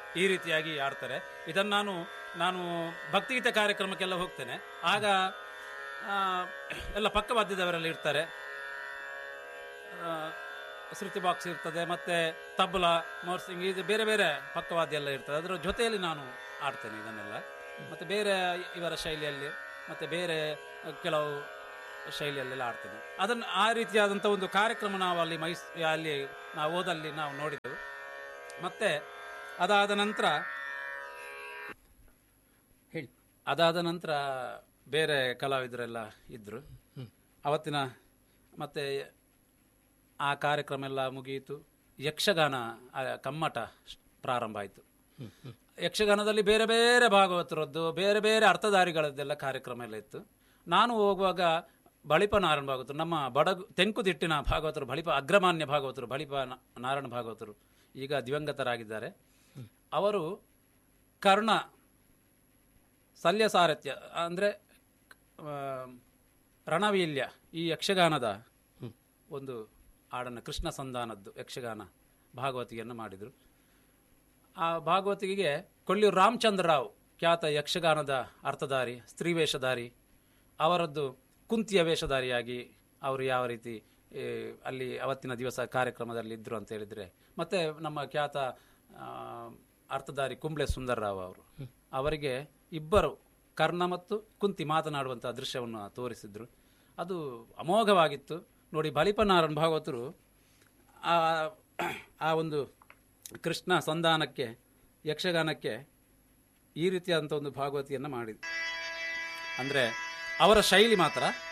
ಈ ರೀತಿಯಾಗಿ ಆಡ್ತಾರೆ ಇದನ್ನು ನಾನು ನಾನು ಭಕ್ತಿಗೀತೆ ಕಾರ್ಯಕ್ರಮಕ್ಕೆಲ್ಲ ಹೋಗ್ತೇನೆ ಆಗ ಆ, ಎಲ್ಲ ಪಕ್ಕವಾದ್ಯದವರೆಲ್ಲ ಇರ್ತಾರೆ ಆ, ಶ್ರುತಿ ಬಾಕ್ಸ್ ಇರ್ತದೆ ಮತ್ತೆ ತಬಲ ಮೋರ್ಸಿಂಗ್ ಇದು ಬೇರೆ ಬೇರೆ ಪಕ್ಕವಾದ್ಯ ಎಲ್ಲ ಇರ್ತದೆ ಅದರ ಜೊತೆಯಲ್ಲಿ ನಾನು ಆಡ್ತೇನೆ ಇದನ್ನೆಲ್ಲ ಮತ್ತೆ ಬೇರೆ ಇವರ ಶೈಲಿಯಲ್ಲಿ ಮತ್ತೆ ಬೇರೆ ಕೆಲವು ಶೈಲಿಯಲ್ಲೆಲ್ಲ ಆಡ್ತೇನೆ ಅದನ್ನು ಆ ರೀತಿಯಾದಂಥ ಒಂದು ಕಾರ್ಯಕ್ರಮ ನಾವು ಅಲ್ಲಿ ಮೈಸ್ ಅಲ್ಲಿ ನಾವು ಓದಲ್ಲಿ ನಾವು ನೋಡಿದೆವು ಮತ್ತೆ ಅದಾದ ನಂತರ ಹೇಳಿ ಅದಾದ ನಂತರ ಬೇರೆ ಕಲಾವಿದರೆಲ್ಲ ಇದ್ರು ಅವತ್ತಿನ ಮತ್ತೆ ಆ ಕಾರ್ಯಕ್ರಮ ಎಲ್ಲ ಮುಗಿಯಿತು ಯಕ್ಷಗಾನ ಆ, ಕಮ್ಮಟ ಸ್- ಪ್ರಾರಂಭ ಆಯಿತು ಯಕ್ಷಗಾನದಲ್ಲಿ ಬೇರೆ ಬೇರೆ ಭಾಗವತರದ್ದು ಬೇರೆ ಬೇರೆ ಅರ್ಥಧಾರಿಗಳದ್ದೆಲ್ಲ ಕಾರ್ಯಕ್ರಮ ಎಲ್ಲ ಇತ್ತು ನಾನು ಹೋಗುವಾಗ ಬಳಿಪ ನಾರಾಯಣ ಭಾಗವತರು ನಮ್ಮ ಬಡಗು ತೆಂಕುದಿಟ್ಟಿನ ಭಾಗವತರು ಬಳಿಪ ಅಗ್ರಮಾನ್ಯ ಭಾಗವತರು ಬಳಿಪ ನ- ನಾರಾಯಣ ಭಾಗವತರು ಈಗ ದಿವಂಗತರಾಗಿದ್ದಾರೆ ಅವರು ಕರ್ಣ ಶಲ್ಯ ಸಾರಥ್ಯ ಅಂದರೆ ರಣವೀಲ್ಯ ಈ ಯಕ್ಷಗಾನದ ಒಂದು ಹಾಡನ್ನು ಕೃಷ್ಣ ಸಂಧಾನದ್ದು ಯಕ್ಷಗಾನ ಭಾಗವತಿಗೆಯನ್ನು ಮಾಡಿದರು ಆ ಭಾಗವತಿಗೆ ಕೊಳ್ಳಿಯೂರು ರಾಮಚಂದ್ರ ರಾವ್ ಖ್ಯಾತ ಯಕ್ಷಗಾನದ ಅರ್ಥಧಾರಿ ಸ್ತ್ರೀ ವೇಷಧಾರಿ ಅವರದ್ದು ಕುಂತಿಯ ವೇಷಧಾರಿಯಾಗಿ ಅವರು ಯಾವ ರೀತಿ ಏ, ಅಲ್ಲಿ ಅವತ್ತಿನ ದಿವಸ ಕಾರ್ಯಕ್ರಮದಲ್ಲಿ ಇದ್ರು ಅಂತ ಹೇಳಿದ್ರೆ ಮತ್ತೆ ನಮ್ಮ ಖ್ಯಾತ ಆ, ಅರ್ಥಧಾರಿ ಕುಂಬ್ಳೆ ಸುಂದರರಾವ್ ಅವರು ಅವರಿಗೆ ಇಬ್ಬರು ಕರ್ಣ ಮತ್ತು ಕುಂತಿ ಮಾತನಾಡುವಂತಹ ದೃಶ್ಯವನ್ನು ತೋರಿಸಿದ್ರು ಅದು ಅಮೋಘವಾಗಿತ್ತು ನೋಡಿ ಬಲಿಪನಾರಾಯಣ ಭಾಗವತರು ಆ ಆ ಒಂದು ಕೃಷ್ಣ ಸಂಧಾನಕ್ಕೆ ಯಕ್ಷಗಾನಕ್ಕೆ ಈ ರೀತಿಯಾದಂಥ ಒಂದು ಭಾಗವತಿಯನ್ನು ಮಾಡಿದ್ರು ಅಂದರೆ ಅವರ ಶೈಲಿ ಮಾತ್ರ